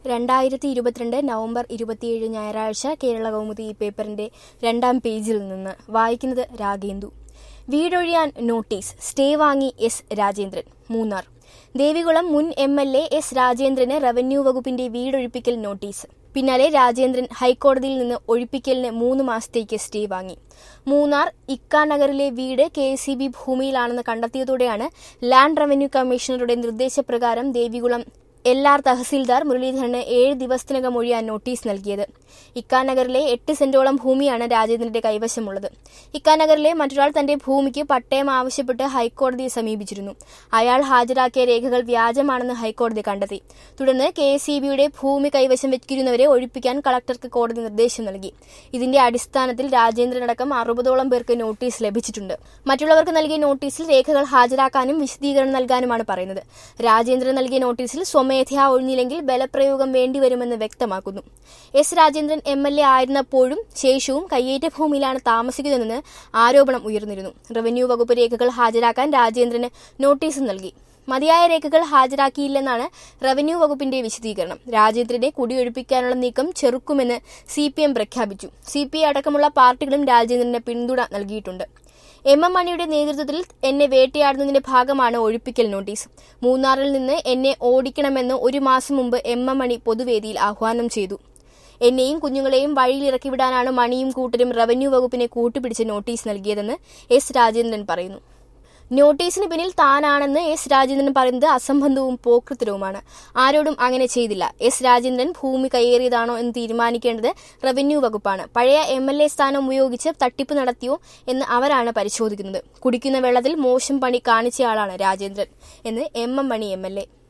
രണ്ടായിരത്തി ഇരുപത്തിരണ്ട് നവംബർ ഇരുപത്തിയേഴ് ഞായറാഴ്ച കേരള കൗമുദി ഈ പേപ്പറിന്റെ രണ്ടാം പേജിൽ നിന്ന് വായിക്കുന്നത് രാഗേന്ദു വീടൊഴിയാൻ നോട്ടീസ് സ്റ്റേ വാങ്ങി എസ് രാജേന്ദ്രൻ മൂന്നാർ ദേവികുളം മുൻ എം എൽ എ എസ് രാജേന്ദ്രന് റവന്യൂ വകുപ്പിന്റെ വീടൊഴിപ്പിക്കൽ നോട്ടീസ് പിന്നാലെ രാജേന്ദ്രൻ ഹൈക്കോടതിയിൽ നിന്ന് ഒഴിപ്പിക്കലിന് മൂന്ന് മാസത്തേക്ക് സ്റ്റേ വാങ്ങി മൂന്നാർ ഇക്ക നഗറിലെ വീട് കെ സി ബി ഭൂമിയിലാണെന്ന് കണ്ടെത്തിയതോടെയാണ് ലാൻഡ് റവന്യൂ കമ്മീഷണറുടെ നിർദ്ദേശപ്രകാരം ദേവികുളം എൽ ആർ തഹസീൽദാർ മുരളീധരന് ഏഴ് ദിവസത്തിനകം ഒഴിയാൻ നോട്ടീസ് നൽകിയത് ഇക്കാനഗറിലെ എട്ട് സെന്റോളം ഭൂമിയാണ് രാജേന്ദ്രന്റെ കൈവശമുള്ളത് ഇക്കാനഗറിലെ മറ്റൊരാൾ തന്റെ ഭൂമിക്ക് പട്ടയം ആവശ്യപ്പെട്ട് ഹൈക്കോടതിയെ സമീപിച്ചിരുന്നു അയാൾ ഹാജരാക്കിയ രേഖകൾ വ്യാജമാണെന്ന് ഹൈക്കോടതി കണ്ടെത്തി തുടർന്ന് കെ എസ് ബിയുടെ ഭൂമി കൈവശം വെച്ചിരുന്നവരെ ഒഴിപ്പിക്കാൻ കളക്ടർക്ക് കോടതി നിർദ്ദേശം നൽകി ഇതിന്റെ അടിസ്ഥാനത്തിൽ രാജേന്ദ്രനടക്കം അറുപതോളം പേർക്ക് നോട്ടീസ് ലഭിച്ചിട്ടുണ്ട് മറ്റുള്ളവർക്ക് നൽകിയ നോട്ടീസിൽ രേഖകൾ ഹാജരാക്കാനും വിശദീകരണം നൽകാനുമാണ് പറയുന്നത് രാജേന്ദ്രൻ നൽകിയ നോട്ടീസിൽ സ്വമേധയാ ഒഴിഞ്ഞില്ലെങ്കിൽ ബലപ്രയോഗം വേണ്ടിവരുമെന്ന് വ്യക്തമാക്കുന്നു S Rajendran M L A ആയിരുന്നപ്പോഴും ശേഷവും കയ്യേറ്റ ഭൂമിയിലാണ് താമസിക്കുന്നതെന്ന് ആരോപണം ഉയർന്നിരുന്നു റവന്യൂ വകുപ്പ് രേഖകൾ ഹാജരാക്കാൻ രാജേന്ദ്രന് നോട്ടീസ് നൽകി മതിയായ രേഖകൾ ഹാജരാക്കിയില്ലെന്നാണ് റവന്യൂ വകുപ്പിന്റെ വിശദീകരണം രാജേന്ദ്രനെ കുടിയൊഴിപ്പിക്കാനുള്ള നീക്കം ചെറുക്കുമെന്ന് സി പി എം പ്രഖ്യാപിച്ചു സി പി ഐ അടക്കമുള്ള പാർട്ടികളും രാജേന്ദ്രന് പിന്തുണ നൽകിയിട്ടുണ്ട് എം എം മണിയുടെ നേതൃത്വത്തിൽ എന്നെ വേട്ടയാടുന്നതിന്റെ ഭാഗമാണ് ഒഴിപ്പിക്കൽ നോട്ടീസ് മൂന്നാറിൽ നിന്ന് എന്നെ ഓടിക്കണമെന്ന് ഒരു മാസം മുമ്പ് എം എം മണി പൊതുവേദിയിൽ ആഹ്വാനം ചെയ്തു എന്നെയും കുഞ്ഞുങ്ങളെയും വഴിയിലിറക്കി വിടാനാണ് മണിയും കൂട്ടരും റവന്യൂ വകുപ്പിനെ കൂട്ടുപിടിച്ച് നോട്ടീസ് നൽകിയതെന്ന് എസ് രാജേന്ദ്രൻ പറയുന്നു നോട്ടീസിന് പിന്നിൽ താനാണെന്ന് എസ് രാജേന്ദ്രൻ പറയുന്നത് അസംബന്ധവും പോക്കൃത്തരവുമാണ് ആരോടും അങ്ങനെ ചെയ്തില്ല എസ് രാജേന്ദ്രൻ ഭൂമി കയ്യേറിയതാണോ എന്ന് തീരുമാനിക്കേണ്ടത് റവന്യൂ വകുപ്പാണ് പഴയ എം എൽ എ സ്ഥാനം ഉപയോഗിച്ച് തട്ടിപ്പ് നടത്തിയോ എന്ന് അവരാണ് പരിശോധിക്കുന്നത് കുടിക്കുന്ന വെള്ളത്തിൽ മോശം പണി കാണിച്ചയാളാണ് രാജേന്ദ്രൻ എന്ന് M M Mani M L A